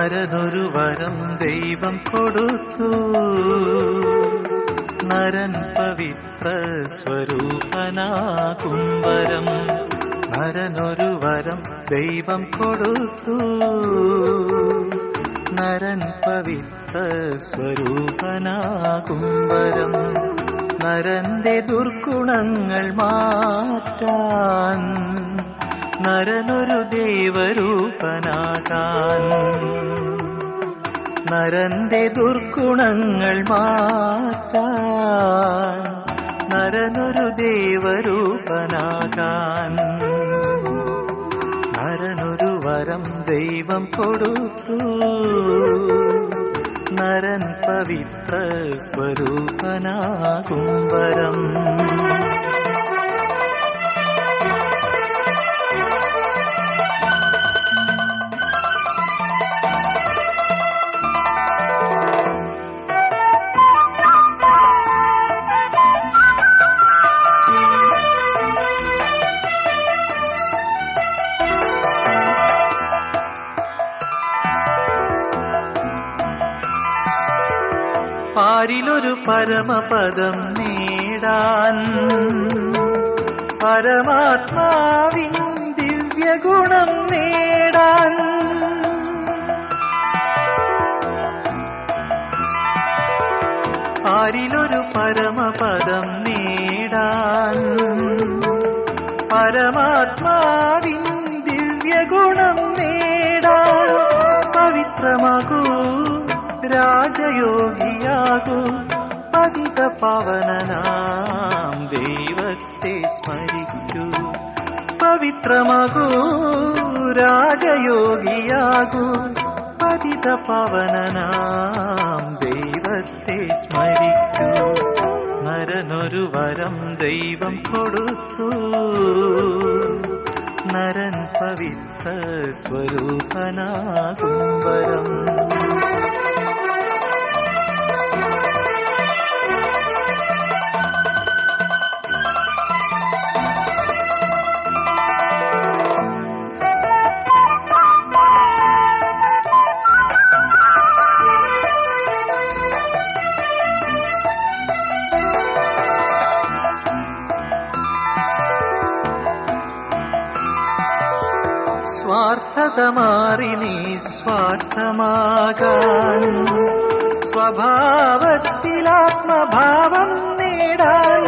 നരനൊരു വരം ദൈവം കൊടുത്തു നരൻ പവിത്ര സ്വരൂപനാകും വരം നരനൊരു വരം ദൈവം കൊടുത്തു നരൻ പവിത്ര സ്വരൂപനാകും വരം നരന്റെ ദുർഗുണങ്ങൾ മാറ്റാൻ നരനൊരു ദേവരൂപനാകാൻ നരന്റെ ദുർഗുണങ്ങൾ മാറ്റാൻ നരനൊരു ദേവരൂപനാകാൻ നരനൊരു വരം ദൈവം കൊടുത്തു നരൻ പവിത്ര സ്വരൂപനാകും വരം പാരിലൊരു പരമപദം നേടാൻ പരമാത്മാവിൻ ദിവ്യഗുണം നേടാൻ പാരിലൊരു പരമപദം നേടാൻ പരമാത്മാവിൻ ദിവ്യഗുണം നേടാൻ പവിത്രമാകൂ രാജയോഗിയാകൂ പതിത പവനനാം ദൈവത്തെ സ്മരിക്കൂ പവിത്രമാകൂ രാജയോഗിയാകൂ പതിത പവനനാം ദൈവത്തെ സ്മരിക്കൂ നരനൊരു വരം ദൈവം കൊടുത്തു നരൻ പവിത്ര സ്വരൂപനാകും വരം സ്വാർത്ഥത മാറി നീ സ്വാർത്ഥമാകാൻ സ്വഭാവത്തിലാത്മഭാവം നേടാൻ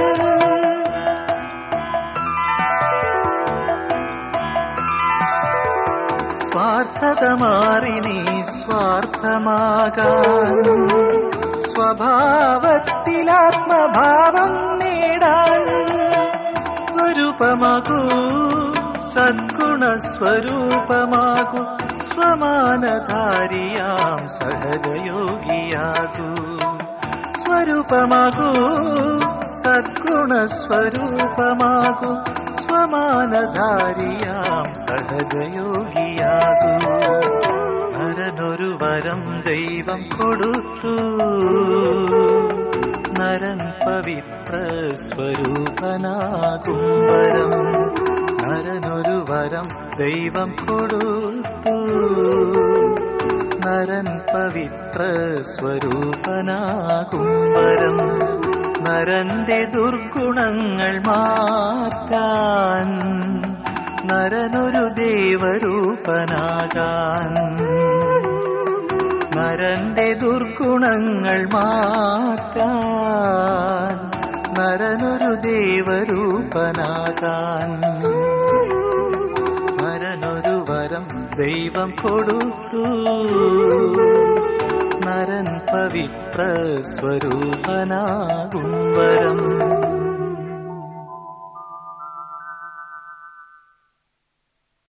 സ്വാർത്ഥത മാറി നീ സ്വാർത്ഥമാകാൻ സ്വഭാവത്തിലാത്മഭാവം നേടാൻ സ്വരൂപമാകൂ സദ്ഗുണസ്വരൂപമാകൂ സ്വമാനധാരിയാം സഹജയോഗിയാകൂ സ്വരൂപമാകൂ സദ്ഗുണസ്വരൂപമാകൂ സ്വമാനധാരിയാം സഹജയോഗിയാകൂ നരനൊരു വരം ദൈവം കൊടുത്തു നരൻ പവിത്ര സ്വരൂപനാകും വരം നരനൊരു വരം ദൈവം കൊടുത്തു നരൻ പവിത്ര സ്വരൂപനാകും വരം നരന്റെ ദുർഗുണങ്ങൾ മാറ്റാൻ നരനൊരു ദേവരൂപനാകാൻ നരന്റെ ദുർഗുണങ്ങൾ മാറ്റാൻ നരനൊരു ദേവരൂപനാകാൻ നരനൊരു വരം ദൈവം കൊടുത്തു നരൻ പവിത്ര സ്വരൂപനാകും വരം